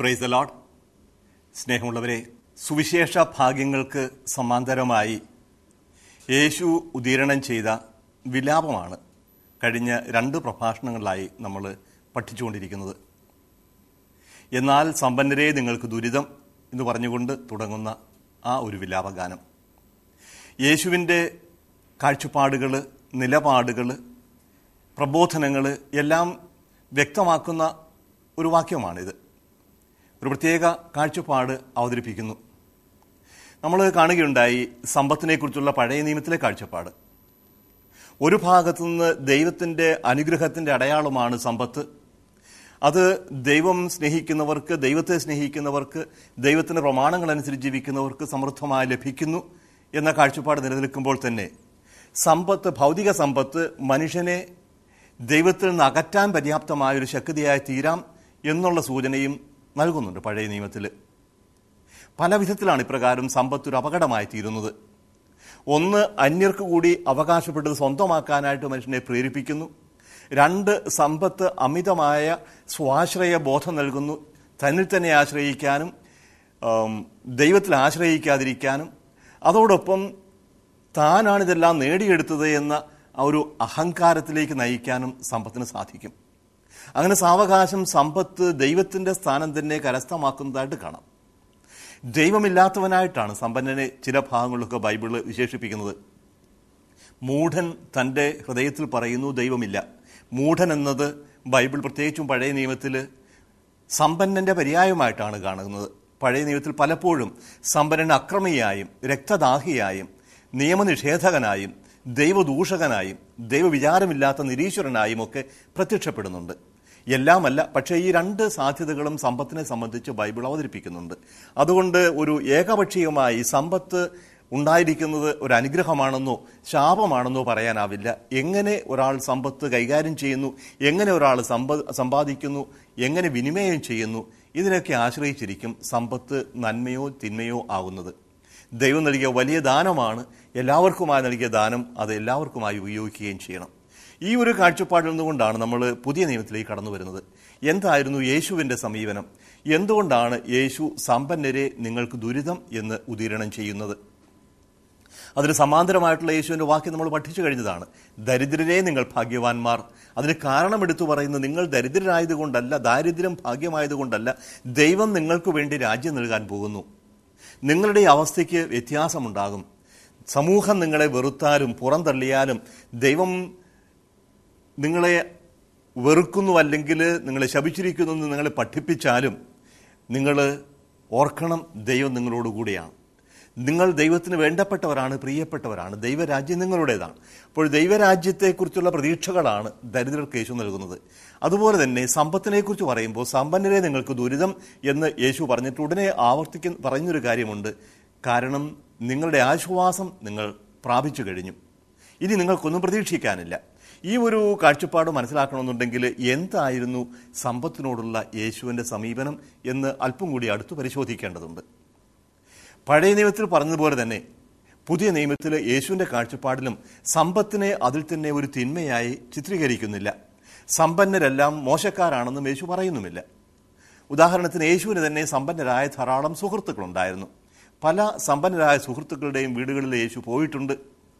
praise the load സ്നേഹമുള്ളവരെ സുവിശേഷ ഭാഗ്യങ്ങൾക്ക് സമാന്തരമായി യേശു ഉദീരണം ചെയ്ത വിലാപമാണ് കഴിഞ്ഞ രണ്ട് പ്രഭാഷണങ്ങളിലായി നമ്മൾ പഠിച്ചുകൊണ്ടിരിക്കുന്നത് എന്നാൽ സമ്പന്നരെ നിങ്ങൾക്ക് ദുരിതം എന്ന് പറഞ്ഞുകൊണ്ട് തുടങ്ങുന്ന ആ ഒരു വിലാപഗാനം യേശുവിൻ്റെ കാഴ്ചപ്പാടുകൾ നിലപാടുകൾ പ്രബോധനങ്ങൾ എല്ലാം വ്യക്തമാക്കുന്ന ഒരു വാക്യമാണിത് ഒരു പ്രത്യേക കാഴ്ചപ്പാട് അവതരിപ്പിക്കുന്നു നമ്മൾ കാണുകയുണ്ടായി സമ്പത്തിനെക്കുറിച്ചുള്ള പഴയ നിയമത്തിലെ കാഴ്ചപ്പാട് ഒരു ഭാഗത്തു നിന്ന് ദൈവത്തിൻ്റെ അനുഗ്രഹത്തിൻ്റെ അടയാളമാണ് സമ്പത്ത് അത് ദൈവം സ്നേഹിക്കുന്നവർക്ക് ദൈവത്തെ സ്നേഹിക്കുന്നവർക്ക് ദൈവത്തിൻ്റെ പ്രമാണങ്ങളനുസരിച്ച് ജീവിക്കുന്നവർക്ക് സമൃദ്ധമായി ലഭിക്കുന്നു എന്ന കാഴ്ചപ്പാട് നിലനിൽക്കുമ്പോൾ തന്നെ സമ്പത്ത് ഭൗതിക സമ്പത്ത് മനുഷ്യനെ ദൈവത്തിൽ നിന്ന് അകറ്റാൻ പര്യാപ്തമായ ഒരു ശക്തിയായി തീരാം എന്നുള്ള സൂചനയും നൽകുന്നുണ്ട് പഴയ നിയമത്തിൽ പല വിധത്തിലാണ് ഇപ്രകാരം സമ്പത്ത് ഒരു അപകടമായി തീരുന്നത് ഒന്ന് അന്യർക്ക് കൂടി അവകാശപ്പെട്ടത് സ്വന്തമാക്കാനായിട്ട് മനുഷ്യനെ പ്രേരിപ്പിക്കുന്നു രണ്ട് സമ്പത്ത് അമിതമായ സ്വാശ്രയ ബോധം നൽകുന്നു തന്നിൽ തന്നെ ആശ്രയിക്കാനും ആം, ദൈവത്തിൽ ആശ്രയിക്കാതിരിക്കാനും അതോടൊപ്പം താനാണിതെല്ലാം നേടിയെടുത്തത് എന്ന ആ ഒരു അഹങ്കാരത്തിലേക്ക് നയിക്കാനും സമ്പത്തിന് സാധിക്കും അങ്ങനെ സാവകാശം സമ്പത്ത് ദൈവത്തിൻ്റെ സ്ഥാനം തന്നെ കരസ്ഥമാക്കുന്നതായിട്ട് കാണാം ദൈവമില്ലാത്തവനായിട്ടാണ് സമ്പന്നനെ ചില ഭാഗങ്ങളിലൊക്കെ ബൈബിള് വിശേഷിപ്പിക്കുന്നത് മൂഢൻ തൻ്റെ ഹൃദയത്തിൽ പറയുന്നു ദൈവമില്ല മൂഢൻ എന്നത് ബൈബിൾ പ്രത്യേകിച്ചും പഴയ നിയമത്തിൽ സമ്പന്നന്റെ പര്യായമായിട്ടാണ് കാണുന്നത് പഴയ നിയമത്തിൽ പലപ്പോഴും സമ്പന്നൻ അക്രമിയായും രക്തദാഹിയായും നിയമനിഷേധകനായും ദൈവദൂഷകനായും ദൈവവിചാരമില്ലാത്ത നിരീശ്വരനായും ഒക്കെ പ്രത്യക്ഷപ്പെടുന്നുണ്ട് എല്ലാമല്ല പക്ഷേ ഈ രണ്ട് സാധ്യതകളും സമ്പത്തിനെ സംബന്ധിച്ച് ബൈബിൾ അവതരിപ്പിക്കുന്നുണ്ട് അതുകൊണ്ട് ഒരു ഏകപക്ഷീയമായി സമ്പത്ത് ഉണ്ടായിരിക്കുന്നത് ഒരു അനുഗ്രഹമാണെന്നോ ശാപമാണെന്നോ പറയാനാവില്ല എങ്ങനെ ഒരാൾ സമ്പത്ത് കൈകാര്യം ചെയ്യുന്നു എങ്ങനെ ഒരാൾ സമ്പ സമ്പാദിക്കുന്നു എങ്ങനെ വിനിമയം ചെയ്യുന്നു ഇതിനൊക്കെ ആശ്രയിച്ചിരിക്കും സമ്പത്ത് നന്മയോ തിന്മയോ ആകുന്നത് ദൈവം നൽകിയ വലിയ ദാനമാണ് എല്ലാവർക്കുമായി നൽകിയ ദാനം അത് എല്ലാവർക്കുമായി ഉപയോഗിക്കുകയും ചെയ്യണം ഈ ഒരു കാഴ്ചപ്പാടിൽ നിന്നുകൊണ്ടാണ് നമ്മൾ പുതിയ നിയമത്തിലേക്ക് കടന്നു വരുന്നത് എന്തായിരുന്നു യേശുവിൻ്റെ സമീപനം എന്തുകൊണ്ടാണ് യേശു സമ്പന്നരെ നിങ്ങൾക്ക് ദുരിതം എന്ന് ഉദീരണം ചെയ്യുന്നത് അതിന് സമാന്തരമായിട്ടുള്ള യേശുവിൻ്റെ വാക്യം നമ്മൾ പഠിച്ചു കഴിഞ്ഞതാണ് ദരിദ്രരെ നിങ്ങൾ ഭാഗ്യവാന്മാർ അതിന് കാരണം എടുത്തു പറയുന്നത് നിങ്ങൾ ദരിദ്രരായതുകൊണ്ടല്ല ദാരിദ്ര്യം ഭാഗ്യമായതുകൊണ്ടല്ല ദൈവം നിങ്ങൾക്ക് വേണ്ടി രാജ്യം നൽകാൻ പോകുന്നു നിങ്ങളുടെ ഈ അവസ്ഥയ്ക്ക് വ്യത്യാസമുണ്ടാകും സമൂഹം നിങ്ങളെ വെറുത്താലും പുറന്തള്ളിയാലും ദൈവം നിങ്ങളെ വെറുക്കുന്നു അല്ലെങ്കിൽ നിങ്ങളെ ശപിച്ചിരിക്കുന്നു എന്ന് നിങ്ങളെ പഠിപ്പിച്ചാലും നിങ്ങൾ ഓർക്കണം ദൈവം നിങ്ങളോട് കൂടിയാണ് നിങ്ങൾ ദൈവത്തിന് വേണ്ടപ്പെട്ടവരാണ് പ്രിയപ്പെട്ടവരാണ് ദൈവരാജ്യം നിങ്ങളുടേതാണ് അപ്പോൾ ദൈവരാജ്യത്തെക്കുറിച്ചുള്ള പ്രതീക്ഷകളാണ് ദരിദ്രർക്ക് യേശു നൽകുന്നത് അതുപോലെ തന്നെ സമ്പത്തിനെക്കുറിച്ച് പറയുമ്പോൾ സമ്പന്നരെ നിങ്ങൾക്ക് ദുരിതം എന്ന് യേശു പറഞ്ഞിട്ട് ഉടനെ ആവർത്തിക്കുന്ന പറഞ്ഞൊരു കാര്യമുണ്ട് കാരണം നിങ്ങളുടെ ആശ്വാസം നിങ്ങൾ പ്രാപിച്ചു കഴിഞ്ഞു ഇനി നിങ്ങൾക്കൊന്നും പ്രതീക്ഷിക്കാനില്ല ഈ ഒരു കാഴ്ചപ്പാട് മനസ്സിലാക്കണമെന്നുണ്ടെങ്കിൽ എന്തായിരുന്നു സമ്പത്തിനോടുള്ള യേശുവിൻ്റെ സമീപനം എന്ന് അല്പം കൂടി അടുത്ത് പരിശോധിക്കേണ്ടതുണ്ട് പഴയ നിയമത്തിൽ പറഞ്ഞതുപോലെ തന്നെ പുതിയ നിയമത്തിൽ യേശുവിൻ്റെ കാഴ്ചപ്പാടിലും സമ്പത്തിനെ അതിൽ തന്നെ ഒരു തിന്മയായി ചിത്രീകരിക്കുന്നില്ല സമ്പന്നരെല്ലാം മോശക്കാരാണെന്നും യേശു പറയുന്നുമില്ല ഉദാഹരണത്തിന് യേശുവിന് തന്നെ സമ്പന്നരായ ധാരാളം സുഹൃത്തുക്കളുണ്ടായിരുന്നു പല സമ്പന്നരായ സുഹൃത്തുക്കളുടെയും വീടുകളിൽ യേശു പോയിട്ടുണ്ട്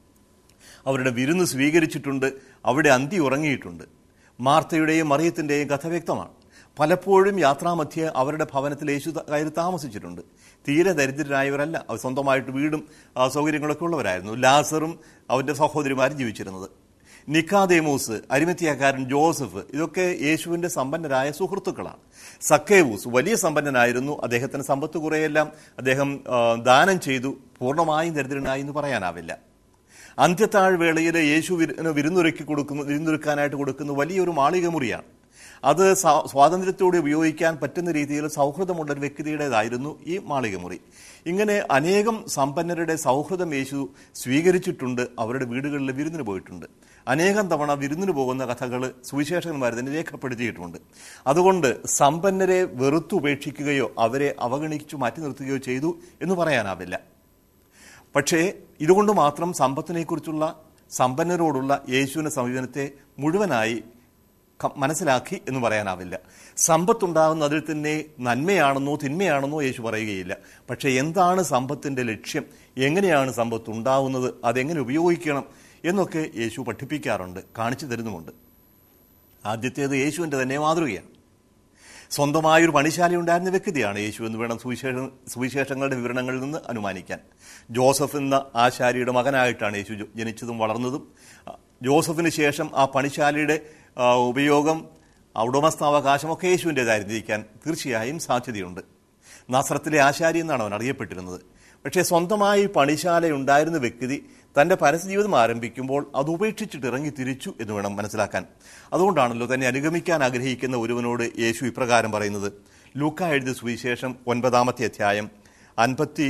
അവരുടെ വിരുന്ന് സ്വീകരിച്ചിട്ടുണ്ട് അവിടെ അന്തി ഉറങ്ങിയിട്ടുണ്ട് മാർത്തയുടെയും മറിയത്തിൻ്റെയും കഥ വ്യക്തമാണ് പലപ്പോഴും യാത്രാമധ്യേ അവരുടെ ഭവനത്തിൽ യേശു ത- കയറി താമസിച്ചിട്ടുണ്ട് തീരെ ദരിദ്രരായവരല്ല അവർ സ്വന്തമായിട്ട് വീടും ആ, സൗകര്യങ്ങളൊക്കെ ഉള്ളവരായിരുന്നു ലാസറും അവൻ്റെ സഹോദരിമാരും ജീവിച്ചിരുന്നത് നിക്കാദേമൂസ് അരിമത്തിയക്കാരൻ ജോസഫ് ഇതൊക്കെ യേശുവിൻ്റെ സമ്പന്നരായ സുഹൃത്തുക്കളാണ് സക്കേവൂസ് വലിയ സമ്പന്നനായിരുന്നു അദ്ദേഹത്തിന് സമ്പത്ത് കുറെയെല്ലാം അദ്ദേഹം ആ, ദാനം ചെയ്തു പൂർണ്ണമായും ദരിദ്രനായി എന്ന് പറയാനാവില്ല അന്ത്യത്താഴ് വേളയിൽ യേശു വിരു- വിരുന്നൊരുക്കി കൊടുക്കുന്നു വിരുന്നൊരുക്കാനായിട്ട് കൊടുക്കുന്ന വലിയൊരു മാളിക മുറിയാണ് അത് സ്വാ- സ്വാതന്ത്ര്യത്തോടെ ഉപയോഗിക്കാൻ പറ്റുന്ന രീതിയിൽ സൗഹൃദമുള്ള ഒരു വ്യക്തിയുടേതായിരുന്നു ഈ മാളിക മുറി ഇങ്ങനെ അനേകം സമ്പന്നരുടെ സൗഹൃദം യേശു സ്വീകരിച്ചിട്ടുണ്ട് അവരുടെ വീടുകളിൽ വിരുന്നിന് പോയിട്ടുണ്ട് അനേകം തവണ വിരുന്നിന് പോകുന്ന കഥകൾ സുവിശേഷകന്മാർ തന്നെ രേഖപ്പെടുത്തിയിട്ടുണ്ട് അതുകൊണ്ട് സമ്പന്നരെ വെറുത്തുപേക്ഷിക്കുകയോ അവരെ അവഗണിച്ചു മാറ്റി നിർത്തുകയോ ചെയ്തു എന്ന് പറയാനാവില്ല പക്ഷേ ഇതുകൊണ്ട് മാത്രം സമ്പത്തിനെക്കുറിച്ചുള്ള സമ്പന്നരോടുള്ള യേശുവിൻ്റെ സമീപനത്തെ മുഴുവനായി ക- മനസ്സിലാക്കി എന്ന് പറയാനാവില്ല സമ്പത്തുണ്ടാകുന്ന അതിൽ തന്നെ നന്മയാണെന്നോ തിന്മയാണെന്നോ യേശു പറയുകയില്ല പക്ഷേ എന്താണ് സമ്പത്തിൻ്റെ ലക്ഷ്യം എങ്ങനെയാണ് സമ്പത്ത് ഉണ്ടാവുന്നത് അതെങ്ങനെ ഉപയോഗിക്കണം എന്നൊക്കെ യേശു പഠിപ്പിക്കാറുണ്ട് കാണിച്ചു തരുന്നുമുണ്ട് ആദ്യത്തേത് യേശുവിൻ്റെ തന്നെ മാതൃകയാണ് സ്വന്തമായൊരു പണിശാല ഉണ്ടായിരുന്ന വ്യക്തിയാണ് യേശു എന്ന് വേണം സുവിശേഷ സുവിശേഷങ്ങളുടെ വിവരണങ്ങളിൽ നിന്ന് അനുമാനിക്കാൻ ജോസഫ് എന്ന ആശാരിയുടെ മകനായിട്ടാണ് യേശു ജ- ജനിച്ചതും വളർന്നതും ആ, ജോസഫിന് ശേഷം ആ പണിശാലയുടെ ആ, ഉപയോഗം ആ ഉടമസ്ഥാവകാശമൊക്കെ യേശുവിൻ്റെതായിരുന്നിരിക്കാൻ തീർച്ചയായും സാധ്യതയുണ്ട് നാസറത്തിലെ ആശാരി എന്നാണ് അവൻ അറിയപ്പെട്ടിരുന്നത് പക്ഷേ സ്വന്തമായി പണിശാല ഉണ്ടായിരുന്ന വ്യക്തി തൻ്റെ പരസ്യജീവിതം ആരംഭിക്കുമ്പോൾ അത് ഉപേക്ഷിച്ചിട്ട് ഇറങ്ങി തിരിച്ചു എന്ന് വേണം മനസ്സിലാക്കാൻ അതുകൊണ്ടാണല്ലോ തന്നെ അനുഗമിക്കാൻ ആഗ്രഹിക്കുന്ന ഒരുവനോട് യേശു ഇപ്രകാരം പറയുന്നത് ലൂക്ക എഴുതിയ സുവിശേഷം ഒൻപതാമത്തെ അധ്യായം അൻപത്തി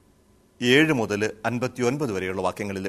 ഏഴ് മുതൽ അൻപത്തി ഒൻപത് വരെയുള്ള വാക്യങ്ങളിൽ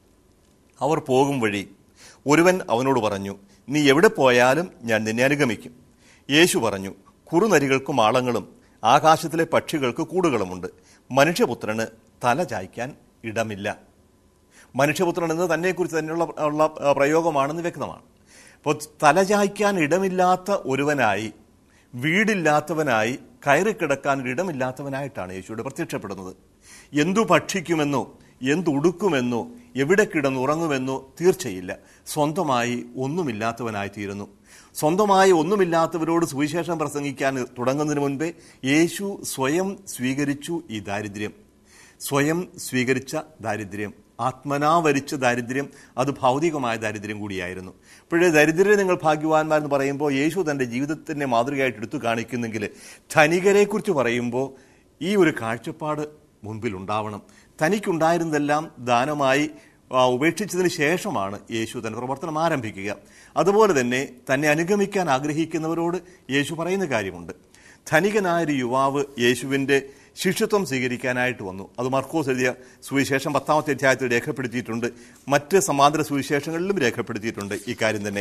അവർ പോകും വഴി ഒരുവൻ അവനോട് പറഞ്ഞു നീ എവിടെ പോയാലും ഞാൻ നിന്നെ അനുഗമിക്കും യേശു പറഞ്ഞു കുറുനരികൾക്കും ആളങ്ങളും ആകാശത്തിലെ പക്ഷികൾക്ക് കൂടുകളുമുണ്ട് മനുഷ്യപുത്രന് തല ചായ്ക്കാൻ ഇടമില്ല മനുഷ്യപുത്രൻ എന്ന് തന്നെക്കുറിച്ച് തന്നെയുള്ള ഉള്ള ആ, പ്രയോഗമാണെന്ന് വ്യക്തമാണ് അപ്പോൾ തലചായ്ക്കാൻ ഇടമില്ലാത്ത ഒരുവനായി വീടില്ലാത്തവനായി കയറിക്കിടക്കാൻ ഇടമില്ലാത്തവനായിട്ടാണ് യേശുവിടെ പ്രത്യക്ഷപ്പെടുന്നത് എന്തു ഭക്ഷിക്കുമെന്നോ എന്തുടുക്കുമെന്നോ എവിടെ കിടന്നുറങ്ങുമെന്നോ തീർച്ചയില്ല സ്വന്തമായി ഒന്നുമില്ലാത്തവനായി തീരുന്നു സ്വന്തമായി ഒന്നുമില്ലാത്തവരോട് സുവിശേഷം പ്രസംഗിക്കാൻ തുടങ്ങുന്നതിന് മുൻപേ യേശു സ്വയം സ്വീകരിച്ചു ഈ ദാരിദ്ര്യം സ്വയം സ്വീകരിച്ച ദാരിദ്ര്യം ആത്മനാ വരിച്ച ദാരിദ്ര്യം അത് ഭൗതികമായ ദാരിദ്ര്യം കൂടിയായിരുന്നു ഇപ്പോഴേ ദരിദ്രരെ നിങ്ങൾ ഭാഗ്യവാന്മാരെന്ന് പറയുമ്പോൾ യേശു തൻ്റെ ജീവിതത്തിൻ്റെ മാതൃകയായിട്ട് എടുത്തു കാണിക്കുന്നെങ്കിൽ ധനികരെക്കുറിച്ച് പറയുമ്പോൾ ഈ ഒരു കാഴ്ചപ്പാട് മുൻപിൽ ഉണ്ടാവണം തനിക്കുണ്ടായിരുന്നതെല്ലാം ദാനമായി ആ, ഉപേക്ഷിച്ചതിന് ശേഷമാണ് യേശു തന്റെ പ്രവർത്തനം ആരംഭിക്കുക അതുപോലെ തന്നെ തന്നെ അനുഗമിക്കാൻ ആഗ്രഹിക്കുന്നവരോട് യേശു പറയുന്ന കാര്യമുണ്ട് ധനികനായൊരു യുവാവ് യേശുവിൻ്റെ ശിഷ്യത്വം സ്വീകരിക്കാനായിട്ട് വന്നു അത് മർക്കോസ് എഴുതിയ സുവിശേഷം പത്താമത്തെ അധ്യായത്തിൽ രേഖപ്പെടുത്തിയിട്ടുണ്ട് മറ്റ് സമാന്തര സുവിശേഷങ്ങളിലും രേഖപ്പെടുത്തിയിട്ടുണ്ട് ഈ കാര്യം തന്നെ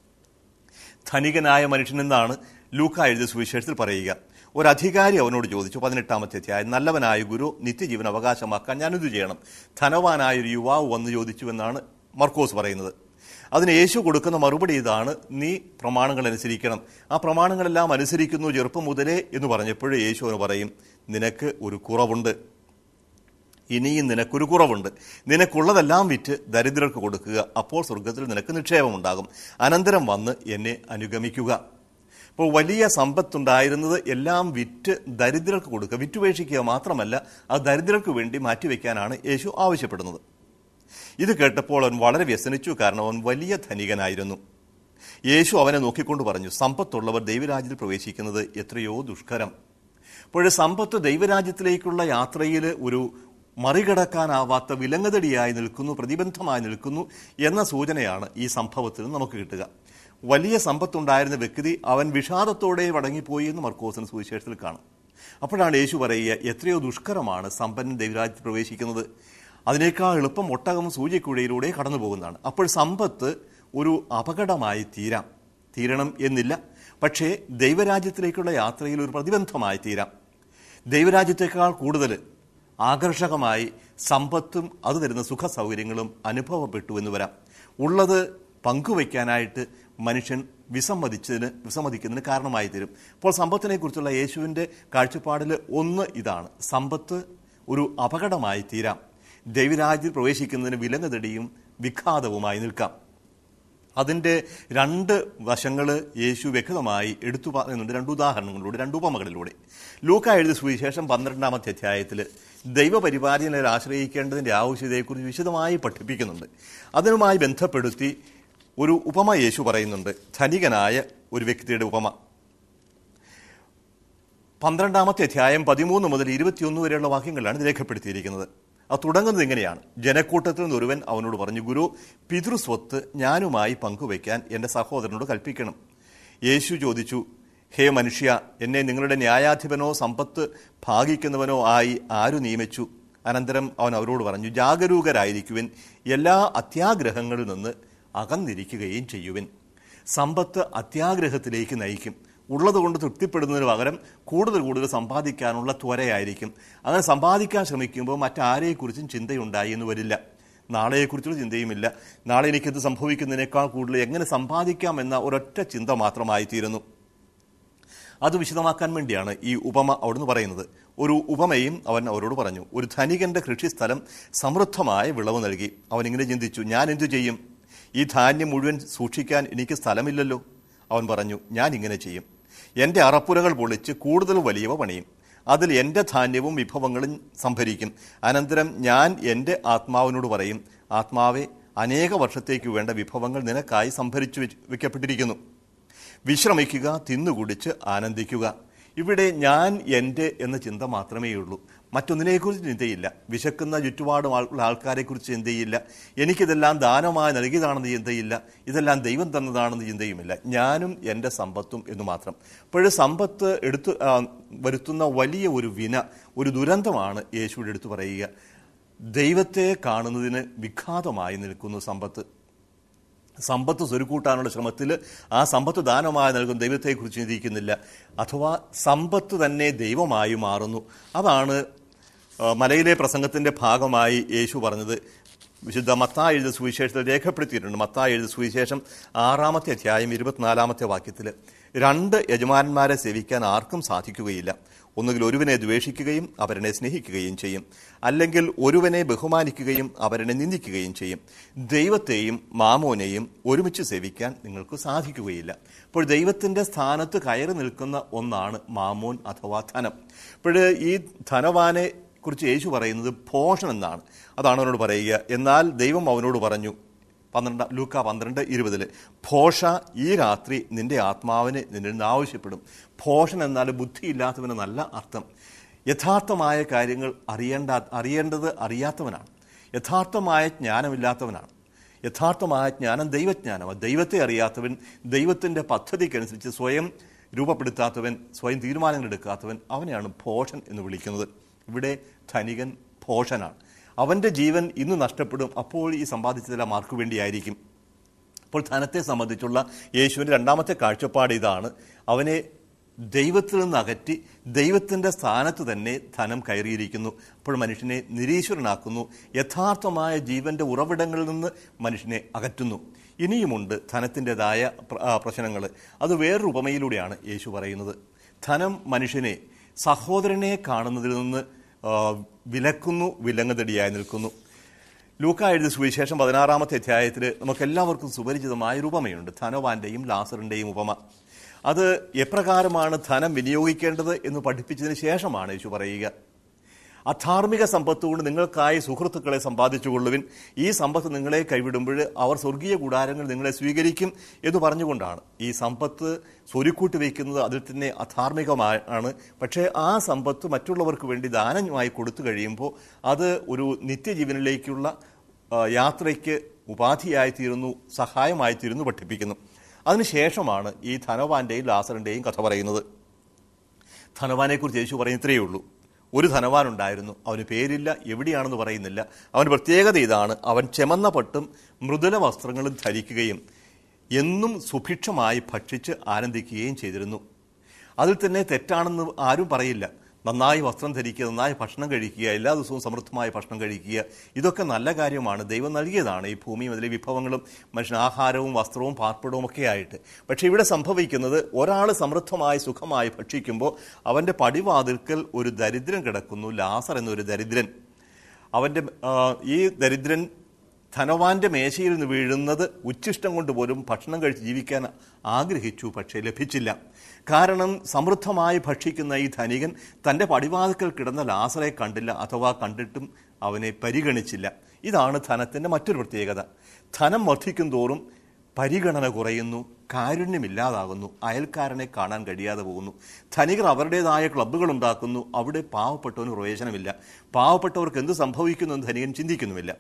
ധനികനായ മനുഷ്യനെന്നാണ് ലൂക്ക എഴുതിയ സുവിശേഷത്തിൽ പറയുക ഒരു അധികാരി അവനോട് ചോദിച്ചു പതിനെട്ടാമത്തെ അധ്യായം നല്ലവനായ ഗുരു നിത്യജീവൻ അവകാശമാക്കാൻ ഞാനിത് ചെയ്യണം ധനവാനായ ഒരു യുവാവ് വന്ന് ചോദിച്ചു എന്നാണ് മർക്കോസ് പറയുന്നത് അതിന് യേശു കൊടുക്കുന്ന മറുപടി ഇതാണ് നീ പ്രമാണങ്ങൾ അനുസരിക്കണം ആ പ്രമാണങ്ങളെല്ലാം അനുസരിക്കുന്നു ചെറുപ്പം മുതലേ എന്ന് പറഞ്ഞപ്പോഴേ യേശു അവന് പറയും നിനക്ക് ഒരു കുറവുണ്ട് ഇനിയും നിനക്കൊരു കുറവുണ്ട് നിനക്കുള്ളതെല്ലാം വിറ്റ് ദരിദ്രർക്ക് കൊടുക്കുക അപ്പോൾ സ്വർഗത്തിൽ നിനക്ക് നിക്ഷേപമുണ്ടാകും അനന്തരം വന്ന് എന്നെ അനുഗമിക്കുക അപ്പോൾ വലിയ സമ്പത്തുണ്ടായിരുന്നത് എല്ലാം വിറ്റ് ദരിദ്രർക്ക് കൊടുക്കുക വിറ്റുപേക്ഷിക്കുക മാത്രമല്ല ആ ദരിദ്രർക്ക് വേണ്ടി മാറ്റിവെക്കാനാണ് യേശു ആവശ്യപ്പെടുന്നത് ഇത് കേട്ടപ്പോൾ അവൻ വളരെ വ്യസനിച്ചു കാരണം അവൻ വലിയ ധനികനായിരുന്നു യേശു അവനെ നോക്കിക്കൊണ്ട് പറഞ്ഞു സമ്പത്തുള്ളവർ ദൈവരാജ്യത്തിൽ പ്രവേശിക്കുന്നത് എത്രയോ ദുഷ്കരം അപ്പോൾ സമ്പത്ത് ദൈവരാജ്യത്തിലേക്കുള്ള യാത്രയിൽ ഒരു മറികടക്കാനാവാത്ത വിലങ്ങതടിയായി നിൽക്കുന്നു പ്രതിബന്ധമായി നിൽക്കുന്നു എന്ന സൂചനയാണ് ഈ സംഭവത്തിൽ നമുക്ക് കിട്ടുക വലിയ സമ്പത്തുണ്ടായിരുന്ന വ്യക്തി അവൻ വിഷാദത്തോടെ മടങ്ങിപ്പോയി എന്ന് മർക്കോസിന് സുവിശേഷത്തിൽ കാണും അപ്പോഴാണ് യേശു പറയുക എത്രയോ ദുഷ്കരമാണ് സമ്പന്നൻ ദൈവരാജ്യത്തിൽ പ്രവേശിക്കുന്നത് അതിനേക്കാൾ എളുപ്പം ഒട്ടകം സൂചിക്കുഴയിലൂടെ കടന്നു പോകുന്നതാണ് അപ്പോൾ സമ്പത്ത് ഒരു അപകടമായി തീരാം തീരണം എന്നില്ല പക്ഷേ ദൈവരാജ്യത്തിലേക്കുള്ള യാത്രയിൽ ഒരു പ്രതിബന്ധമായി തീരാം ദൈവരാജ്യത്തെക്കാൾ കൂടുതൽ ആകർഷകമായി സമ്പത്തും അത് തരുന്ന സുഖ സൗകര്യങ്ങളും അനുഭവപ്പെട്ടു എന്ന് വരാം ഉള്ളത് പങ്കുവയ്ക്കാനായിട്ട് മനുഷ്യൻ വിസമ്മതിച്ചതിന് വിസമ്മതിക്കുന്നതിന് കാരണമായി തീരും അപ്പോൾ സമ്പത്തിനെ കുറിച്ചുള്ള യേശുവിൻ്റെ കാഴ്ചപ്പാടിൽ ഒന്ന് ഇതാണ് സമ്പത്ത് ഒരു അപകടമായി തീരാം ദൈവരാജ്യത്തിൽ പ്രവേശിക്കുന്നതിന് വിലങ്ങതടിയും വിഘാതവുമായി നിൽക്കാം അതിൻ്റെ രണ്ട് വശങ്ങൾ യേശു വ്യക്തമായി എടുത്തു പറയുന്നുണ്ട് രണ്ട് ഉദാഹരണങ്ങളിലൂടെ രണ്ട് ഉപമകളിലൂടെ ലൂക്ക എഴുതിയ സുവിശേഷം പന്ത്രണ്ടാമത്തെ അധ്യായത്തിൽ ദൈവപരിപാലനയിൽ ആശ്രയിക്കേണ്ടതിൻ്റെ ആവശ്യതയെക്കുറിച്ച് വിശദമായി പഠിപ്പിക്കുന്നുണ്ട് അതിനുമായി ബന്ധപ്പെടുത്തി ഒരു ഉപമ യേശു പറയുന്നുണ്ട് ധനികനായ ഒരു വ്യക്തിയുടെ ഉപമ പന്ത്രണ്ടാമത്തെ അധ്യായം പതിമൂന്ന് മുതൽ ഇരുപത്തിയൊന്ന് വരെയുള്ള വാക്യങ്ങളിലാണ് ഇത് രേഖപ്പെടുത്തിയിരിക്കുന്നത് അത് തുടങ്ങുന്നത് ഇങ്ങനെയാണ് ജനക്കൂട്ടത്തിൽ നിന്ന് ഒരുവൻ അവനോട് പറഞ്ഞു ഗുരു പിതൃസ്വത്ത് ഞാനുമായി പങ്കുവയ്ക്കാൻ എൻ്റെ സഹോദരനോട് കൽപ്പിക്കണം യേശു ചോദിച്ചു ഹേ മനുഷ്യ എന്നെ നിങ്ങളുടെ ന്യായാധിപനോ സമ്പത്ത് ഭാഗിക്കുന്നവനോ ആയി ആരു നിയമിച്ചു അനന്തരം അവൻ അവരോട് പറഞ്ഞു ജാഗരൂകരായിരിക്കുവിൻ എല്ലാ അത്യാഗ്രഹങ്ങളിൽ നിന്ന് അകന്നിരിക്കുകയും ചെയ്യുവിൻ സമ്പത്ത് അത്യാഗ്രഹത്തിലേക്ക് നയിക്കും ഉള്ളതുകൊണ്ട് തൃപ്തിപ്പെടുന്നതിന് പകരം കൂടുതൽ കൂടുതൽ സമ്പാദിക്കാനുള്ള ത്വരയായിരിക്കും അങ്ങനെ സമ്പാദിക്കാൻ ശ്രമിക്കുമ്പോൾ മറ്റാരെക്കുറിച്ചും ചിന്തയുണ്ടായി എന്ന് വരില്ല നാളെയെക്കുറിച്ചുള്ള ചിന്തയുമില്ല നാളെ എനിക്കെന്ത് സംഭവിക്കുന്നതിനേക്കാൾ കൂടുതൽ എങ്ങനെ സമ്പാദിക്കാം എന്ന ഒരൊറ്റ ചിന്ത മാത്രമായി തീരുന്നു അത് വിശദമാക്കാൻ വേണ്ടിയാണ് ഈ ഉപമ അവിടുന്ന് പറയുന്നത് ഒരു ഉപമയും അവൻ അവരോട് പറഞ്ഞു ഒരു ധനികന്റെ കൃഷിസ്ഥലം സമൃദ്ധമായ വിളവ് നൽകി അവൻ ഇങ്ങനെ ചിന്തിച്ചു ഞാൻ എന്തു ചെയ്യും ഈ ധാന്യം മുഴുവൻ സൂക്ഷിക്കാൻ എനിക്ക് സ്ഥലമില്ലല്ലോ അവൻ പറഞ്ഞു ഞാൻ ഇങ്ങനെ ചെയ്യും എൻ്റെ അറപ്പുരകൾ പൊളിച്ച് കൂടുതൽ വലിയവ പണിയും അതിൽ എൻ്റെ ധാന്യവും വിഭവങ്ങളും സംഭരിക്കും അനന്തരം ഞാൻ എൻ്റെ ആത്മാവിനോട് പറയും ആത്മാവെ അനേക വർഷത്തേക്ക് വേണ്ട വിഭവങ്ങൾ നിനക്കായി സംഭരിച്ചു വെച്ച് വെക്കപ്പെട്ടിരിക്കുന്നു വിശ്രമിക്കുക തിന്നുകുടിച്ച് ആനന്ദിക്കുക ഇവിടെ ഞാൻ എൻ്റെ എന്ന ചിന്ത മാത്രമേ ഉള്ളൂ മറ്റൊന്നിനെക്കുറിച്ച് ചിന്തയില്ല വിശക്കുന്ന ചുറ്റുപാടും ആൾ- ഉള്ള ആൾക്കാരെക്കുറിച്ച് ചിന്തയില്ല എനിക്കിതെല്ലാം ദാനമായി നൽകിയതാണെന്ന് ചിന്തയില്ല ഇതെല്ലാം ദൈവം തന്നതാണെന്ന് ചിന്തയുമില്ല ഞാനും എൻ്റെ സമ്പത്തും എന്ന് മാത്രം അപ്പോഴ് സമ്പത്ത് എടുത്തു ആ, വരുത്തുന്ന വലിയ ഒരു വിന ഒരു ദുരന്തമാണ് യേശുവിടെ എടുത്തു പറയുക ദൈവത്തെ കാണുന്നതിന് വിഘാതമായി നിൽക്കുന്നു സമ്പത്ത് സമ്പത്ത് സ്വരുക്കൂട്ടാനുള്ള ശ്രമത്തിൽ ആ സമ്പത്ത് ദാനമായി നൽകുന്ന ദൈവത്തെക്കുറിച്ച് ചിന്തിക്കുന്നില്ല അഥവാ സമ്പത്ത് തന്നെ ദൈവമായി മാറുന്നു അതാണ് ആ, മലയിലെ പ്രസംഗത്തിന്റെ ഭാഗമായി യേശു പറഞ്ഞത് വിശുദ്ധ മത്തായി എഴുതിയ സുവിശേഷത്തിൽ രേഖപ്പെടുത്തിയിട്ടുണ്ട് മത്തായി എഴുതിയ സുവിശേഷം ആറാമത്തെ അധ്യായം ഇരുപത്തിനാലാമത്തെ വാക്യത്തിൽ രണ്ട് യജമാനന്മാരെ സേവിക്കാൻ ആർക്കും സാധിക്കുകയില്ല ഒന്നുകിൽ ഒരുവനെ ദ്വേഷിക്കുകയും അവരനെ സ്നേഹിക്കുകയും ചെയ്യും അല്ലെങ്കിൽ ഒരുവനെ ബഹുമാനിക്കുകയും അവരനെ നിന്ദിക്കുകയും ചെയ്യും ദൈവത്തെയും മാമോനെയും ഒരുമിച്ച് സേവിക്കാൻ നിങ്ങൾക്ക് സാധിക്കുകയില്ല അപ്പോൾ ദൈവത്തിന്റെ സ്ഥാനത്ത് കയറി നിൽക്കുന്ന ഒന്നാണ് മാമോൻ അഥവാ ധനം അപ്പോൾ ഈ ധനവാനെ കുറിച്ച് യേശു പറയുന്നത് ഭോഷൻ എന്നാണ് അതാണ് അവനോട് പറയുക എന്നാൽ ദൈവം അവനോട് പറഞ്ഞു പന്ത്രണ്ട് ലൂക്ക പന്ത്രണ്ട് ഇരുപതില് ഭോഷ ഈ രാത്രി നിന്റെ ആത്മാവിനെ നിന്നിൽ നിന്ന് ആവശ്യപ്പെടും ഭോഷൻ എന്നാൽ ബുദ്ധിയില്ലാത്തവന് നല്ല അർത്ഥം യഥാർത്ഥമായ കാര്യങ്ങൾ അറിയേണ്ട അറിയേണ്ടത് അറിയാത്തവനാണ് യഥാർത്ഥമായ ജ്ഞാനമില്ലാത്തവനാണ് യഥാർത്ഥമായ ജ്ഞാനം ദൈവജ്ഞാനമാണ് ദൈവത്തെ അറിയാത്തവൻ ദൈവത്തിൻ്റെ പദ്ധതിക്കനുസരിച്ച് സ്വയം രൂപപ്പെടുത്താത്തവൻ സ്വയം തീരുമാനങ്ങൾ എടുക്കാത്തവൻ അവനെയാണ് ഭോഷൻ എന്ന് വിളിക്കുന്നത് ഇവിടെ ധനികൻ ഭോഷനാണ് അവൻ്റെ ജീവൻ ഇന്ന് നഷ്ടപ്പെടും അപ്പോൾ ഈ സമ്പാദിച്ചതെല്ലാം ആർക്കു വേണ്ടിയായിരിക്കും അപ്പോൾ ധനത്തെ സംബന്ധിച്ചുള്ള യേശുവിൻ്റെ രണ്ടാമത്തെ കാഴ്ചപ്പാട് ഇതാണ് അവനെ ദൈവത്തിൽ നിന്ന് അകറ്റി ദൈവത്തിൻ്റെ സ്ഥാനത്ത് തന്നെ ധനം കയറിയിരിക്കുന്നു അപ്പോൾ മനുഷ്യനെ നിരീശ്വരനാക്കുന്നു യഥാർത്ഥമായ ജീവന്റെ ഉറവിടങ്ങളിൽ നിന്ന് മനുഷ്യനെ അകറ്റുന്നു ഇനിയുമുണ്ട് ധനത്തിൻ്റെതായ പ്രശ്നങ്ങൾ അത് വേറൊരു ഉപമയിലൂടെയാണ് യേശു പറയുന്നത് ധനം മനുഷ്യനെ സഹോദരനെ കാണുന്നതിൽ നിന്ന് ആ, വിലക്കുന്നു വിലങ്ങതടിയായി നിൽക്കുന്നു ലൂക്ക എഴുതിയ സുവിശേഷം പതിനാറാമത്തെ അധ്യായത്തിൽ നമുക്കെല്ലാവർക്കും സുപരിചിതമായ ഒരു ഉപമയുണ്ട് ധനവാന്റെയും ലാസറിന്റെയും ഉപമ അത് എപ്രകാരമാണ് ധനം വിനിയോഗിക്കേണ്ടത് എന്ന് പഠിപ്പിച്ചതിന് ശേഷമാണ് യേശു പറയുക അധാർമിക സമ്പത്ത് കൊണ്ട് നിങ്ങൾക്കായി സുഹൃത്തുക്കളെ സമ്പാദിച്ചുകൊള്ളുവിൻ ഈ സമ്പത്ത് നിങ്ങളെ കൈവിടുമ്പോൾ അവർ സ്വർഗീയ കൂടാരങ്ങൾ നിങ്ങളെ സ്വീകരിക്കും എന്ന് പറഞ്ഞുകൊണ്ടാണ് ഈ സമ്പത്ത് സ്വരുക്കൂട്ടി വയ്ക്കുന്നത് അതിൽ തന്നെ അധാർമികമാണ് പക്ഷേ ആ സമ്പത്ത് മറ്റുള്ളവർക്ക് വേണ്ടി ദാനമായി കൊടുത്തു കഴിയുമ്പോൾ അത് ഒരു നിത്യജീവനിലേക്കുള്ള ആ, യാത്രയ്ക്ക് ഉപാധിയായി തീരുന്നു സഹായമായി തീരുന്നു പഠിപ്പിക്കുന്നു അതിനുശേഷമാണ് ഈ ധനവാന്റെയും ലാസറിന്റെയും കഥ പറയുന്നത് ധനവാനെക്കുറിച്ച് യേശു പറയുന്ന ഇത്രയേ ഉള്ളൂ ഒരു ധനവാൻ ഉണ്ടായിരുന്നു അവന് പേരില്ല എവിടെയാണെന്ന് പറയുന്നില്ല അവന് പ്രത്യേകത ഇതാണ് അവൻ ചെമന്ന പട്ടും മൃദുല വസ്ത്രങ്ങളും ധരിക്കുകയും എന്നും സുഭിക്ഷമായി ഭക്ഷിച്ച് ആനന്ദിക്കുകയും ചെയ്തിരുന്നു അതിൽ തന്നെ തെറ്റാണെന്ന് ആരും പറയില്ല നന്നായി വസ്ത്രം ധരിക്കുക നന്നായി ഭക്ഷണം കഴിക്കുക എല്ലാ ദിവസവും സമൃദ്ധമായ ഭക്ഷണം കഴിക്കുക ഇതൊക്കെ നല്ല കാര്യമാണ് ദൈവം നൽകിയതാണ് ഈ ഭൂമിയും അതിലെ വിഭവങ്ങളും മനുഷ്യന് ആഹാരവും വസ്ത്രവും പാർപ്പിടവും ഒക്കെ ആയിട്ട് പക്ഷെ ഇവിടെ സംഭവിക്കുന്നത് ഒരാൾ സമൃദ്ധമായി സുഖമായി ഭക്ഷിക്കുമ്പോൾ അവൻ്റെ പടിവാതിൽക്കൽ ഒരു ദരിദ്രൻ കിടക്കുന്നു ലാസർ എന്നൊരു ദരിദ്രൻ അവൻ്റെ ആ, ഈ ദരിദ്രൻ ധനവാന്റെ മേശയിൽ നിന്ന് വീഴുന്നത് ഉച്ഛിഷ്ടം കൊണ്ട് പോലും ഭക്ഷണം കഴിച്ച് ജീവിക്കാൻ ആഗ്രഹിച്ചു പക്ഷേ ലഭിച്ചില്ല കാരണം സമൃദ്ധമായി ഭക്ഷിക്കുന്ന ഈ ധനികൻ തൻ്റെ പടിവാതിക്കൽ കിടന്ന ലാസറെ കണ്ടില്ല അഥവാ കണ്ടിട്ടും അവനെ പരിഗണിച്ചില്ല ഇതാണ് ധനത്തിൻ്റെ മറ്റൊരു പ്രത്യേകത ധനം വർദ്ധിക്കും തോറും പരിഗണന കുറയുന്നു കാരുണ്യമില്ലാതാകുന്നു അയൽക്കാരനെ കാണാൻ കഴിയാതെ പോകുന്നു ധനികർ അവരുടേതായ ക്ലബ്ബുകൾ ഉണ്ടാക്കുന്നു അവിടെ പാവപ്പെട്ടവന് പ്രയോജനമില്ല പാവപ്പെട്ടവർക്ക് എന്ത് സംഭവിക്കുന്നു എന്ന് ധനികൻ ചിന്തിക്കുന്നുമില്ല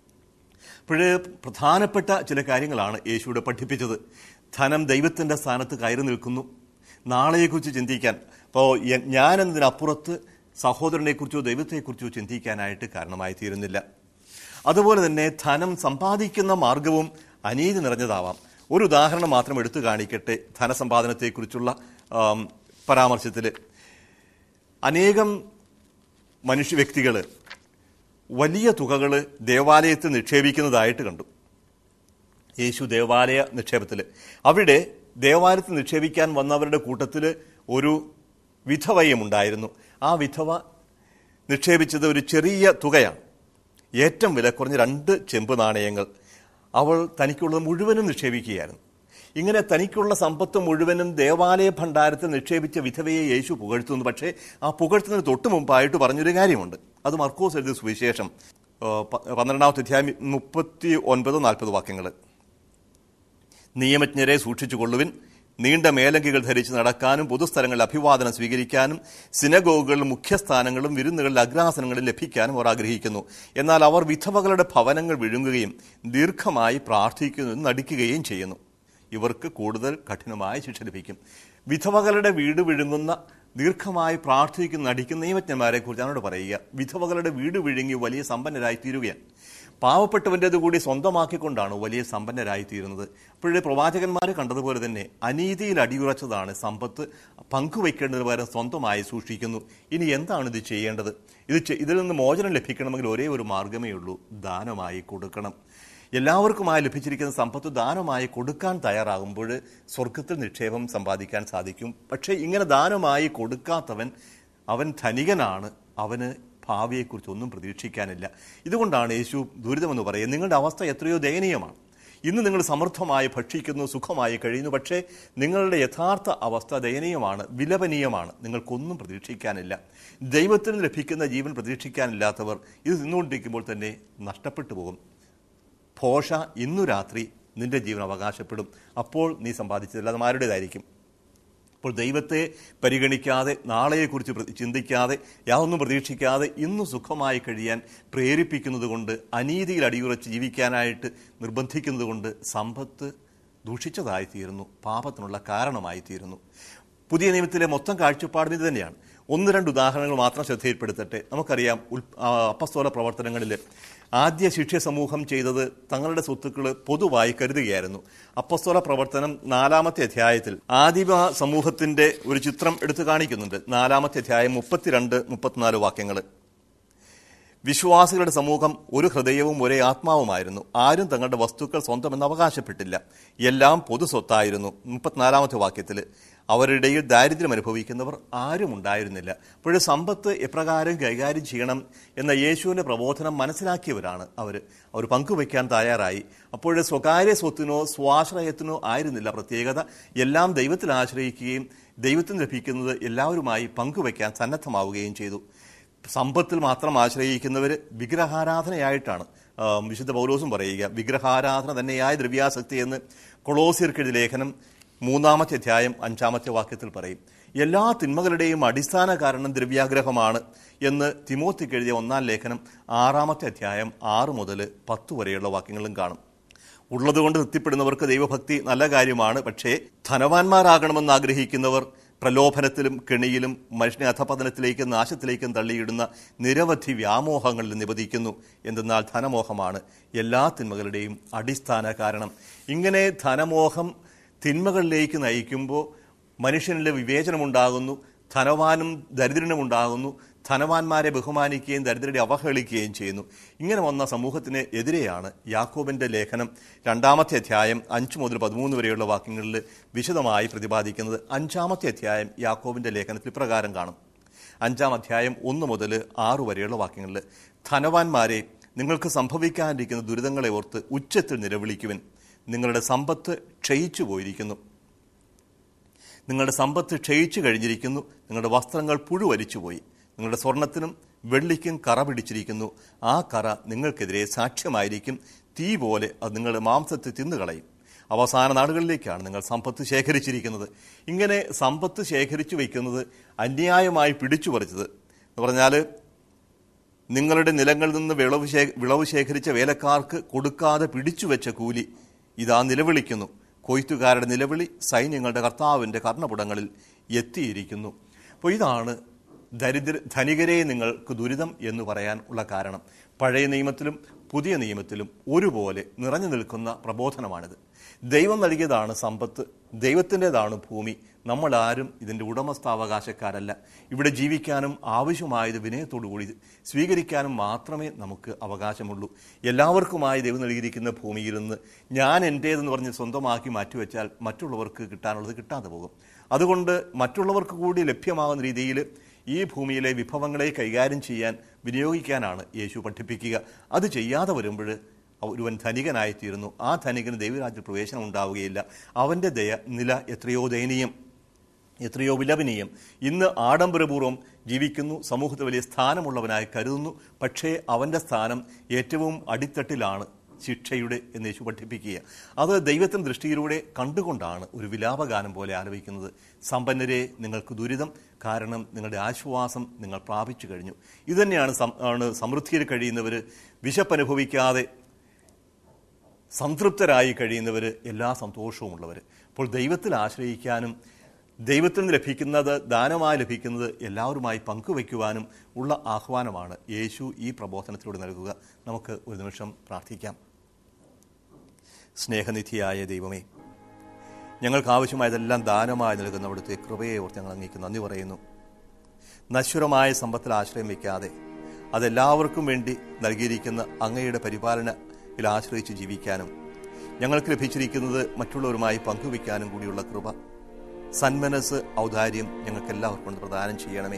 അപ്പോഴേ പ്രധാനപ്പെട്ട ചില കാര്യങ്ങളാണ് യേശുവിടെ പഠിപ്പിച്ചത് ധനം ദൈവത്തിൻ്റെ സ്ഥാനത്ത് കയറി നിൽക്കുന്നു നാളെയെക്കുറിച്ച് ചിന്തിക്കാൻ അപ്പോൾ ഞാൻ എന്നതിനപ്പുറത്ത് സഹോദരനെക്കുറിച്ചോ ദൈവത്തെക്കുറിച്ചോ ചിന്തിക്കാനായിട്ട് കാരണമായി തീരുന്നില്ല അതുപോലെ തന്നെ ധനം സമ്പാദിക്കുന്ന മാർഗവും അനീതി നിറഞ്ഞതാവാം ഒരു ഉദാഹരണം മാത്രം എടുത്തു കാണിക്കട്ടെ ധനസമ്പാദനത്തെക്കുറിച്ചുള്ള ആം, പരാമർശത്തിൽ അനേകം മനുഷ്യ വ്യക്തികൾ വലിയ തുകകൾ ദേവാലയത്തിൽ നിക്ഷേപിക്കുന്നതായിട്ട് കണ്ടു യേശു ദേവാലയ നിക്ഷേപത്തിൽ അവിടെ ദേവാലയത്തിൽ നിക്ഷേപിക്കാൻ വന്നവരുടെ കൂട്ടത്തിൽ ഒരു വിധവയും ഉണ്ടായിരുന്നു ആ വിധവ നിക്ഷേപിച്ചത് ഒരു ചെറിയ തുകയാണ് ഏറ്റവും വില കുറഞ്ഞ രണ്ട് ചെമ്പ് നാണയങ്ങൾ അവൾ തനിക്കുള്ളത് മുഴുവനും നിക്ഷേപിക്കുകയായിരുന്നു ഇങ്ങനെ തനിക്കുള്ള സമ്പത്ത് മുഴുവനും ദേവാലയ ഭണ്ഡാരത്തിൽ നിക്ഷേപിച്ച വിധവയെ യേശു പുകഴ്ത്തുന്നു പക്ഷേ ആ പുകഴ്ത്തുന്നതിന് തൊട്ട് മുമ്പായിട്ട് പറഞ്ഞൊരു കാര്യമുണ്ട് അത് മർക്കോസ് എഴുതിയ സുവിശേഷം ആ, പ- പന്ത്രണ്ടാമത്തെ അധ്യായം മുപ്പത്തി ഒൻപത് നാൽപ്പത് വാക്യങ്ങൾ നിയമജ്ഞരെ സൂക്ഷിച്ചുകൊള്ളുവിൻ നീണ്ട മേലങ്കികൾ ധരിച്ച് നടക്കാനും പൊതുസ്ഥലങ്ങളിൽ അഭിവാദനം സ്വീകരിക്കാനും സിനഗോഗുകളിൽ മുഖ്യസ്ഥാനങ്ങളും വിരുന്നുകളിൽ അഗ്രാസനങ്ങളും ലഭിക്കാനും അവർ ആഗ്രഹിക്കുന്നു എന്നാൽ അവർ വിധവകളുടെ ഭവനങ്ങൾ വിഴുങ്ങുകയും ദീർഘമായി പ്രാർത്ഥിക്കുന്നു നടിക്കുകയും ചെയ്യുന്നു ഇവർക്ക് കൂടുതൽ കഠിനമായ ശിക്ഷ ലഭിക്കും വിധവകളുടെ വീട് വിഴുങ്ങുന്ന ദീർഘമായി പ്രാർത്ഥിക്കുന്ന നടിക്കുന്ന നിയമജ്ഞന്മാരെ കുറിച്ച് അവനോട് പറയുക വിധവകളുടെ വീട് വിഴുങ്ങി വലിയ സമ്പന്നരായി തീരുകയാണ് പാവപ്പെട്ടവൻ്റേത് കൂടി സ്വന്തമാക്കിക്കൊണ്ടാണ് വലിയ സമ്പന്നരായി തീരുന്നത് അപ്പോഴേ പ്രവാചകന്മാർ കണ്ടതുപോലെ തന്നെ അനീതിയിൽ അടിയുറച്ചതാണ് സമ്പത്ത് പങ്കുവയ്ക്കേണ്ടതിന് പകരം സ്വന്തമായി സൂക്ഷിക്കുന്നു ഇനി എന്താണ് ഇത് ചെയ്യേണ്ടത് ഇത് ചെ- ഇതിൽ നിന്ന് മോചനം ലഭിക്കണമെങ്കിൽ ഒരേ ഒരു മാർഗമേ ഉള്ളൂ ദാനമായി കൊടുക്കണം എല്ലാവർക്കുമായി ലഭിച്ചിരിക്കുന്ന സമ്പത്ത് ദാനമായി കൊടുക്കാൻ തയ്യാറാകുമ്പോൾ സ്വർഗത്തിൽ നിക്ഷേപം സമ്പാദിക്കാൻ സാധിക്കും പക്ഷേ ഇങ്ങനെ ദാനമായി കൊടുക്കാത്തവൻ അവൻ ധനികനാണ് അവന് ഭാവിയെക്കുറിച്ച് ഒന്നും പ്രതീക്ഷിക്കാനില്ല ഇതുകൊണ്ടാണ് യേശു ദുരിതമെന്ന് പറയുന്നത് നിങ്ങളുടെ അവസ്ഥ എത്രയോ ദയനീയമാണ് ഇന്ന് നിങ്ങൾ സമൃദ്ധമായി ഭക്ഷിക്കുന്നു സുഖമായി കഴിയുന്നു പക്ഷേ നിങ്ങളുടെ യഥാർത്ഥ അവസ്ഥ ദയനീയമാണ് വിലപനീയമാണ് നിങ്ങൾക്കൊന്നും പ്രതീക്ഷിക്കാനില്ല ദൈവത്തിന് ലഭിക്കുന്ന ജീവൻ പ്രതീക്ഷിക്കാനില്ലാത്തവർ ഇത് നിന്നുകൊണ്ടിരിക്കുമ്പോൾ തന്നെ നഷ്ടപ്പെട്ടു പോകും ഭോഷ ഇന്നു രാത്രി നിന്റെ ജീവൻ അവകാശപ്പെടും അപ്പോൾ നീ സമ്പാദിച്ചതില്ല അത് ആരുടേതായിരിക്കും അപ്പോൾ ദൈവത്തെ പരിഗണിക്കാതെ നാളെയെക്കുറിച്ച് പ്ര- ചിന്തിക്കാതെ യാതൊന്നും പ്രതീക്ഷിക്കാതെ ഇന്ന് സുഖമായി കഴിയാൻ പ്രേരിപ്പിക്കുന്നത് കൊണ്ട് അനീതിയിൽ അടിയുറച്ച് ജീവിക്കാനായിട്ട് നിർബന്ധിക്കുന്നത് കൊണ്ട് സമ്പത്ത് ദൂഷിച്ചതായി തീരുന്നു പാപത്തിനുള്ള കാരണമായി തീരുന്നു പുതിയ നിയമത്തിലെ മൊത്തം കാഴ്ചപ്പാടും ഇത് തന്നെയാണ് ഒന്ന് രണ്ട് ഉദാഹരണങ്ങൾ മാത്രം ശ്രദ്ധയിൽപ്പെടുത്തട്ടെ നമുക്കറിയാം ഉൽ ആ, അപ്പസ്തോല പ്രവർത്തനങ്ങളിൽ ആദ്യ ശിഷ്യ സമൂഹം ചെയ്തത് തങ്ങളുടെ സ്വത്തുക്കൾ പൊതുവായി കരുതുകയായിരുന്നു അപ്പസ്തോല പ്രവർത്തനം നാലാമത്തെ അധ്യായത്തിൽ ആദിമ സമൂഹത്തിന്റെ ഒരു ചിത്രം എടുത്തു കാണിക്കുന്നുണ്ട് നാലാമത്തെ അധ്യായം മുപ്പത്തിരണ്ട് മുപ്പത്തിനാല് വാക്യങ്ങൾ വിശ്വാസികളുടെ സമൂഹം ഒരു ഹൃദയവും ഒരേ ആത്മാവുമായിരുന്നു ആരും തങ്ങളുടെ വസ്തുക്കൾ സ്വന്തമെന്ന് അവകാശപ്പെട്ടില്ല എല്ലാം പൊതു സ്വത്തായിരുന്നു മുപ്പത്തിനാലാമത്തെ വാക്യത്തിൽ അവരുടെ ഇടയിൽ ദാരിദ്ര്യം അനുഭവിക്കുന്നവർ ആരും ഉണ്ടായിരുന്നില്ല അപ്പോഴ് സമ്പത്ത് എപ്രകാരം കൈകാര്യം ചെയ്യണം എന്ന യേശുവിന്റെ പ്രബോധനം മനസ്സിലാക്കിയവരാണ് അവർ അവർ പങ്കുവയ്ക്കാൻ തയ്യാറായി അപ്പോൾ സ്വകാര്യ സ്വത്തിനോ സ്വാശ്രയത്തിനോ ആയിരുന്നില്ല പ്രത്യേകത എല്ലാം ദൈവത്തിൽ ആശ്രയിക്കുകയും ദൈവത്തിന് ലഭിക്കുന്നത് എല്ലാവരുമായി പങ്കുവയ്ക്കാൻ സന്നദ്ധമാവുകയും ചെയ്തു സമ്പത്തിൽ മാത്രം ആശ്രയിക്കുന്നവർ വിഗ്രഹാരാധനയായിട്ടാണ് ആ, വിശുദ്ധ പൗലോസും പറയുക വിഗ്രഹാരാധന തന്നെയായ ദ്രവ്യാസക്തി എന്ന് കൊളോസിയർക്കെഴുതിയ ലേഖനം മൂന്നാമത്തെ അധ്യായം അഞ്ചാമത്തെ വാക്യത്തിൽ പറയും എല്ലാ തിന്മകളുടെയും അടിസ്ഥാന കാരണം ദ്രവ്യാഗ്രഹമാണ് എന്ന് തിമോത്തിക്ക് എഴുതിയ ഒന്നാം ലേഖനം ആറാമത്തെ അധ്യായം ആറ് മുതൽ പത്ത് വരെയുള്ള വാക്യങ്ങളും കാണും ഉള്ളതുകൊണ്ട് തൃപ്തിപ്പെടുന്നവർക്ക് ദൈവഭക്തി നല്ല കാര്യമാണ് പക്ഷേ ധനവാന്മാരാകണമെന്ന് ആഗ്രഹിക്കുന്നവർ പ്രലോഭനത്തിലും കെണിയിലും മനുഷ്യനെ അധപതനത്തിലേക്കും നാശത്തിലേക്കും തള്ളിയിടുന്ന നിരവധി വ്യാമോഹങ്ങളിൽ നിബദിക്കുന്നു എന്തെന്നാൽ ധനമോഹമാണ് എല്ലാ തിന്മകളുടെയും അടിസ്ഥാന കാരണം ഇങ്ങനെ ധനമോഹം തിന്മകളിലേക്ക് നയിക്കുമ്പോൾ മനുഷ്യനിലെ വിവേചനമുണ്ടാകുന്നു ധനവാനും ദരിദ്രനും ഉണ്ടാകുന്നു ധനവാന്മാരെ ബഹുമാനിക്കുകയും ദരിദ്രരെ അവഹേളിക്കുകയും ചെയ്യുന്നു ഇങ്ങനെ വന്ന സമൂഹത്തിന് എതിരെയാണ് യാക്കോബിന്റെ ലേഖനം രണ്ടാമത്തെ അധ്യായം അഞ്ച് മുതൽ പതിമൂന്ന് വരെയുള്ള വാക്യങ്ങളിൽ വിശദമായി പ്രതിപാദിക്കുന്നത് അഞ്ചാമത്തെ അധ്യായം യാക്കോബിന്റെ ലേഖനത്തിൽ ഇപ്രകാരം കാണും അഞ്ചാം അധ്യായം ഒന്ന് മുതൽ ആറ് വരെയുള്ള വാക്യങ്ങളിൽ ധനവാന്മാരെ നിങ്ങൾക്ക് സംഭവിക്കാനിരിക്കുന്ന ദുരിതങ്ങളെ ഓർത്ത് ഉച്ചത്തിൽ നിലവിളിക്കുവിൻ നിങ്ങളുടെ സമ്പത്ത് ക്ഷയിച്ചു പോയിരിക്കുന്നു നിങ്ങളുടെ സമ്പത്ത് ക്ഷയിച്ചു കഴിഞ്ഞിരിക്കുന്നു നിങ്ങളുടെ വസ്ത്രങ്ങൾ പുഴുവലിച്ചുപോയി നിങ്ങളുടെ സ്വർണത്തിനും വെള്ളിക്കും കറ പിടിച്ചിരിക്കുന്നു ആ കറ നിങ്ങൾക്കെതിരെ സാക്ഷ്യമായിരിക്കും തീ പോലെ അത് നിങ്ങളുടെ മാംസത്തെ തിന്നുകളയും അവസാന നാടുകളിലേക്കാണ് നിങ്ങൾ സമ്പത്ത് ശേഖരിച്ചിരിക്കുന്നത് ഇങ്ങനെ സമ്പത്ത് ശേഖരിച്ചു വയ്ക്കുന്നത് അന്യായമായി പിടിച്ചു പറിച്ചത് എന്ന് പറഞ്ഞാൽ നിങ്ങളുടെ നിലങ്ങളിൽ നിന്ന് വിളവ് ശേ വിളവ് ശേഖരിച്ച വേലക്കാർക്ക് കൊടുക്കാതെ പിടിച്ചു വെച്ച കൂലി ഇതാ നിലവിളിക്കുന്നു കൊയ്ത്തുകാരുടെ നിലവിളി സൈന്യങ്ങളുടെ കർത്താവിൻ്റെ കർണപുടങ്ങളിൽ എത്തിയിരിക്കുന്നു അപ്പോൾ ഇതാണ് ദരിദ്ര ധനികരെ നിങ്ങൾക്ക് ദുരിതം എന്ന് പറയാൻ ഉള്ള കാരണം പഴയ നിയമത്തിലും പുതിയ നിയമത്തിലും ഒരുപോലെ നിറഞ്ഞു നിൽക്കുന്ന പ്രബോധനമാണിത് ദൈവം നൽകിയതാണ് സമ്പത്ത് ദൈവത്തിൻ്റെതാണ് ഭൂമി നമ്മളാരും ഇതിൻ്റെ ഉടമസ്ഥാവകാശക്കാരല്ല ഇവിടെ ജീവിക്കാനും ആവശ്യമായത് വിനയത്തോടുകൂടി സ്വീകരിക്കാനും മാത്രമേ നമുക്ക് അവകാശമുള്ളൂ എല്ലാവർക്കുമായി ദൈവം നൽകിയിരിക്കുന്ന ഭൂമിയിൽ നിന്ന് ഞാൻ എൻ്റേതെന്ന് പറഞ്ഞ് സ്വന്തമാക്കി മാറ്റിവെച്ചാൽ മറ്റുള്ളവർക്ക് കിട്ടാനുള്ളത് കിട്ടാതെ പോകും അതുകൊണ്ട് മറ്റുള്ളവർക്ക് കൂടി ലഭ്യമാകുന്ന രീതിയിൽ ഈ ഭൂമിയിലെ വിഭവങ്ങളെ കൈകാര്യം ചെയ്യാൻ വിനിയോഗിക്കാനാണ് യേശു പഠിപ്പിക്കുക അത് ചെയ്യാതെ വരുമ്പോൾ ഒരുവൻ ധനികനായിത്തീരുന്നു ആ ധനികന് ദൈവരാജ്യ പ്രവേശനം ഉണ്ടാവുകയില്ല അവൻ്റെ ദയ നില എത്രയോ ദയനീയം എത്രയോ വിലപനീയം ഇന്ന് ആഡംബരപൂർവ്വം ജീവിക്കുന്നു സമൂഹത്തിൽ വലിയ സ്ഥാനമുള്ളവനായി കരുതുന്നു പക്ഷേ അവൻ്റെ സ്ഥാനം ഏറ്റവും അടിത്തട്ടിലാണ് ശിക്ഷയുടെ എന്ന് യേശു പഠിപ്പിക്കുക അത് ദൈവത്തിൻ്റെ ദൃഷ്ടിയിലൂടെ കണ്ടുകൊണ്ടാണ് ഒരു വിലാപഗാനം പോലെ ആലപിക്കുന്നത് സമ്പന്നരെ നിങ്ങൾക്ക് ദുരിതം കാരണം നിങ്ങളുടെ ആശ്വാസം നിങ്ങൾ പ്രാപിച്ചു കഴിഞ്ഞു ഇതുതന്നെയാണ് സം- ആണ് സമൃദ്ധിയിൽ കഴിയുന്നവർ വിശപ്പനുഭവിക്കാതെ സംതൃപ്തരായി കഴിയുന്നവർ എല്ലാ സന്തോഷവുമുള്ളവർ അപ്പോൾ ദൈവത്തിൽ ആശ്രയിക്കാനും ദൈവത്തിൽ നിന്ന് ലഭിക്കുന്നത് ദാനമായി ലഭിക്കുന്നത് എല്ലാവരുമായി പങ്കുവയ്ക്കുവാനും ഉള്ള ആഹ്വാനമാണ് യേശു ഈ പ്രബോധനത്തിലൂടെ നൽകുക നമുക്ക് ഒരു നിമിഷം പ്രാർത്ഥിക്കാം സ്നേഹനിധിയായ ദൈവമേ ഞങ്ങൾക്ക് ആവശ്യമായതെല്ലാം ദാനമായി നൽകുന്ന അവിടുത്തെ കൃപയെ ഓർത്ത് ഞങ്ങൾ അങ്ങേക്ക് നന്ദി പറയുന്നു നശ്വരമായ സമ്പത്തിൽ ആശ്രയം വയ്ക്കാതെ അതെല്ലാവർക്കും വേണ്ടി നൽകിയിരിക്കുന്ന അങ്ങയുടെ പരിപാലനയിൽ ആശ്രയിച്ച് ജീവിക്കാനും ഞങ്ങൾക്ക് ലഭിച്ചിരിക്കുന്നത് മറ്റുള്ളവരുമായി പങ്കുവയ്ക്കാനും കൂടിയുള്ള കൃപ സന്മനസ് ഔദാര്യം ഞങ്ങൾക്ക് എല്ലാവർക്കും കൊണ്ട് പ്രദാനം ചെയ്യണമേ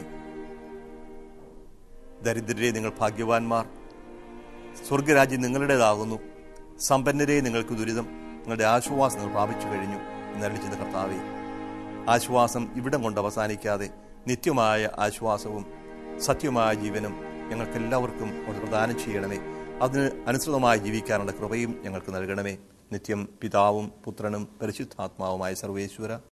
ദരിദ്രരെ നിങ്ങൾ ഭാഗ്യവാന്മാർ സ്വർഗരാജ്യം നിങ്ങളുടേതാകുന്നു സമ്പന്നരെ നിങ്ങൾക്ക് ദുരിതം നിങ്ങളുടെ ആശ്വാസം നിങ്ങൾ പ്രാപിച്ചു കഴിഞ്ഞു എന്നറിയിച്ചത് കർത്താവെ ആശ്വാസം ഇവിടം കൊണ്ട് അവസാനിക്കാതെ നിത്യമായ ആശ്വാസവും സത്യമായ ജീവനും ഞങ്ങൾക്കെല്ലാവർക്കും അവിടെ പ്രദാനം ചെയ്യണമേ അതിന് അനുസൃതമായി ജീവിക്കാനുള്ള കൃപയും ഞങ്ങൾക്ക് നൽകണമേ നിത്യം പിതാവും പുത്രനും പരിശുദ്ധാത്മാവുമായ സർവേശ്വര